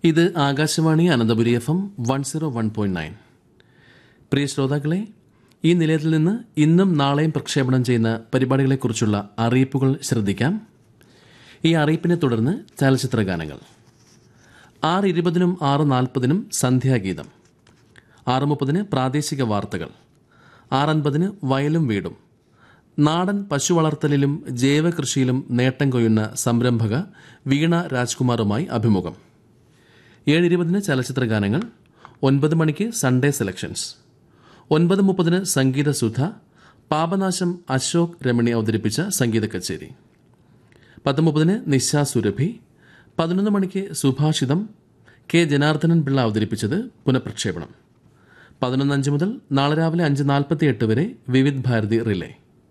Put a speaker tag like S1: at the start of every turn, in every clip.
S1: ഇത് Akashvani Ananthapuri F M one zero one point nine പ്രിയ ശ്രോതാക്കളെ ഈ നിലയത്തിൽ നിന്ന് ഇന്നും നാളെയും പ്രക്ഷേപണം ചെയ്യുന്ന പരിപാടികളെക്കുറിച്ചുള്ള അറിയിപ്പുകൾ ശ്രദ്ധിക്കാം ഈ അറിയിപ്പിനെ തുടർന്ന് ചലച്ചിത്ര ഗാനങ്ങൾ ആറ് ഇരുപതിനും ആറ് നാൽപ്പതിനും സന്ധ്യാഗീതം ആറ് മുപ്പതിന് പ്രാദേശിക വാർത്തകൾ ആറൻപതിന് വയലും വീടും നാടൻ പശു വളർത്തലിലും ജൈവകൃഷിയിലും നേട്ടം കൊയ്യുന്ന സംരംഭക വീണ രാജ്കുമാറുമായി അഭിമുഖം ഏഴ് ഇരുപതിന് ചലച്ചിത്ര ഗാനങ്ങൾ ഒൻപത് മണിക്ക് സൺഡേ സെലക്ഷൻസ് ഒൻപത് മുപ്പതിന് സംഗീത സുധ പാപനാശം അശോക് രമണി അവതരിപ്പിച്ച സംഗീത കച്ചേരി പത്ത് മുപ്പതിന് നിശ സുരഭി പതിനൊന്ന് മണിക്ക് സുഭാഷിതം കെ ജനാർദ്ദനൻ പിള്ള അവതരിപ്പിച്ചത് പുനഃപ്രക്ഷേപണം പതിനൊന്ന് അഞ്ച് മുതൽ നാളെ രാവിലെ അഞ്ച് നാൽപ്പത്തി എട്ട് വരെ വിവിധ് ഭാരതി റിലേ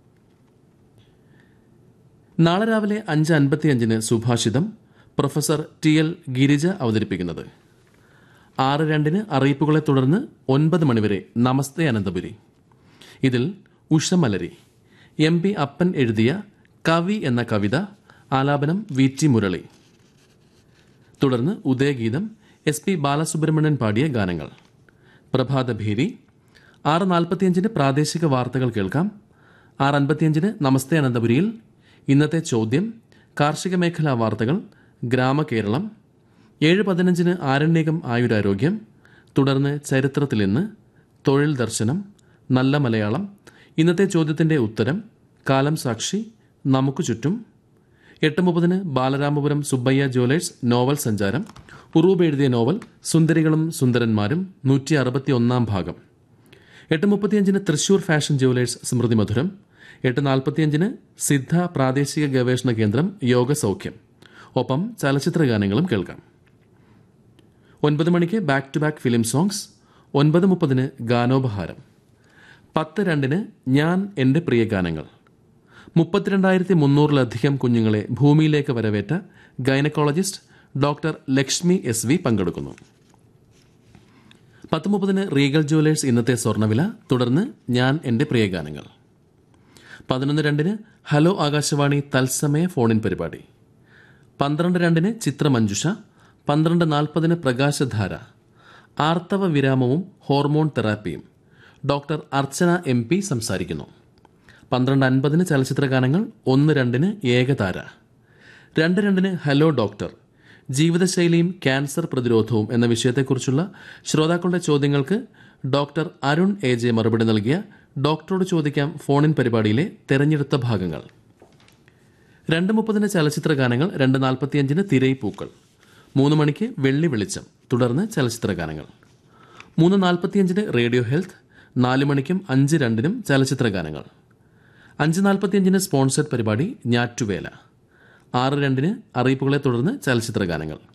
S1: നാളെ രാവിലെ അഞ്ച് അൻപത്തിയഞ്ചിന് സുഭാഷിതം പ്രൊഫസർ ടി എൽ ഗിരിജ അവതരിപ്പിക്കുന്നത് ആറ് രണ്ടിന് അറിയിപ്പുകളെ തുടർന്ന് ഒൻപത് മണിവരെ നമസ്തേ അനന്തപുരി ഇതിൽ ഉഷമലരി എം പി അപ്പൻ എഴുതിയ കവി എന്ന കവിത ആലാപനം വി ടി മുരളി തുടർന്ന് ഉദയഗീതം എസ് പി ബാലസുബ്രഹ്മണ്യൻ പാടിയ ഗാനങ്ങൾ പ്രഭാതഭേരി ആറ് നാൽപ്പത്തിയഞ്ചിന് പ്രാദേശിക വാർത്തകൾ കേൾക്കാം ആറ് അൻപത്തിയഞ്ചിന് നമസ്തേ അനന്തപുരിയിൽ ഇന്നത്തെ ചോദ്യം കാർഷിക മേഖലാ വാർത്തകൾ ഗ്രാമകേരളം ഏഴ് പതിനഞ്ചിന് ആരണ്യകം ആയുരാരോഗ്യം തുടർന്ന് ചരിത്രത്തിൽ ഇന്ന് തൊഴിൽ ദർശനം നല്ല മലയാളം ഇന്നത്തെ ചോദ്യത്തിന്റെ ഉത്തരം കാലം സാക്ഷി നമുക്ക് ചുറ്റും എട്ട് മുപ്പതിന് ബാലരാമപുരം സുബ്ബയ്യ ജ്വല്ലേഴ്സ് നോവൽ സഞ്ചാരം ഉറൂബ് എഴുതിയ നോവൽ സുന്ദരികളും സുന്ദരന്മാരും നൂറ്റി അറുപത്തി ഒന്നാം ഭാഗം എട്ട് മുപ്പത്തിയഞ്ചിന് തൃശൂർ ഫാഷൻ ജ്വല്ലേഴ്സ് സ്മൃതി മധുരം എട്ട് നാൽപ്പത്തിയഞ്ചിന് സിദ്ധ പ്രാദേശിക ഗവേഷണ കേന്ദ്രം യോഗ സൗഖ്യം ഒപ്പം ചലച്ചിത്ര ഗാനങ്ങളും കേൾക്കാം ഒൻപത് മണിക്ക് back to back film songs ഒൻപത് മുപ്പതിന് ഗാനോപഹാരം പത്ത് രണ്ടിന് ഞാൻ എൻ്റെ പ്രിയ ഗാനങ്ങൾ മുപ്പത്തിരണ്ടായിരത്തി മുന്നൂറിലധികം കുഞ്ഞുങ്ങളെ ഭൂമിയിലേക്ക് വരവേറ്റ gynaecologist doctor Lakshmi S V പങ്കെടുക്കുന്നു പത്ത് മുപ്പതിന് റീഗൽ ജുവലേഴ്സ് ഇന്നത്തെ സ്വർണ്ണവില തുടർന്ന് ഞാൻ എൻ്റെ പ്രിയ ഗാനങ്ങൾ പതിനൊന്ന് രണ്ടിന് ഹലോ ആകാശവാണി തത്സമയ ഫോണിൻ പരിപാടി പന്ത്രണ്ട് രണ്ടിന് ചിത്രമഞ്ജുഷ പന്ത്രണ്ട് നാൽപ്പതിന് പ്രകാശധാര ആർത്തവ വിരാമവും ഹോർമോൺ തെറാപ്പിയും ഡോക്ടർ അർച്ചന എം പി സംസാരിക്കുന്നു പന്ത്രണ്ട് അൻപതിന് ചലച്ചിത്ര ഗാനങ്ങൾ ഒന്ന് രണ്ടിന് ഏകതാര രണ്ട് രണ്ടിന് ഹലോ ഡോക്ടർ ജീവിതശൈലിയും ക്യാൻസർ പ്രതിരോധവും എന്ന വിഷയത്തെക്കുറിച്ചുള്ള ശ്രോതാക്കളുടെ ചോദ്യങ്ങൾക്ക് ഡോക്ടർ അരുൺ എ ജെ മറുപടി നൽകിയ ഡോക്ടറോട് ചോദിക്കാം ഫോണിൻ പരിപാടിയിലെ തെരഞ്ഞെടുത്ത ഭാഗങ്ങൾ രണ്ട് മുപ്പതിന് ചലച്ചിത്ര ഗാനങ്ങൾ രണ്ട് നാൽപ്പത്തിയഞ്ചിന് തിരൈ പൂക്കൾ മൂന്ന് മണിക്ക് വെള്ളി വെളിച്ചം തുടർന്ന് ചലച്ചിത്ര ഗാനങ്ങൾ മൂന്ന് നാൽപ്പത്തിയഞ്ചിന് റേഡിയോ ഹെൽത്ത് നാല് മണിക്കും അഞ്ച് രണ്ടിനും ചലച്ചിത്ര ഗാനങ്ങൾ അഞ്ച് നാൽപ്പത്തിയഞ്ചിന് സ്പോൺസർഡ് പരിപാടി ഞാറ്റുവേല ആറ് രണ്ടിന് അറിയിപ്പുകളെ തുടർന്ന് ചലച്ചിത്ര ഗാനങ്ങൾ